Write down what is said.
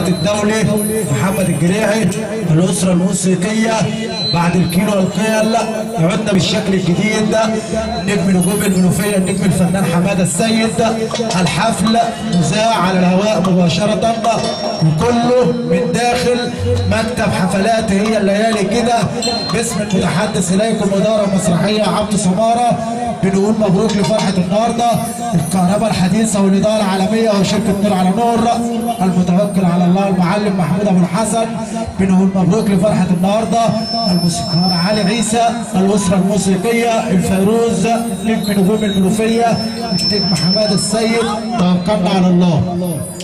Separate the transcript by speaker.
Speaker 1: القناة الدولي محمد الجريحي الأسرة الموسيقية بعد الكيلو القيل عدنا بالشكل الجديد ده نجم نجوم المنوفية النجم الفنان حمادة السيد الحفل مذاع على الهواء مباشرة وكله من داخل مكتب حفلات هي الليالي كده باسم المتحدث إليكم إدارة مسرحية عبد سمارة بنقول مبروك لفرحة النهاردة الكهرباء الحديثة والإدارة العالمية وشركة نور على نور المتوكل على الله المعلم محمود أبو الحسن بنقول مبروك لفرحة النهاردة الموسيقار علي عيسى الأسرة الموسيقية الفيروز نجم نجوم المنوفية النجم حماد السيد توكلنا على الله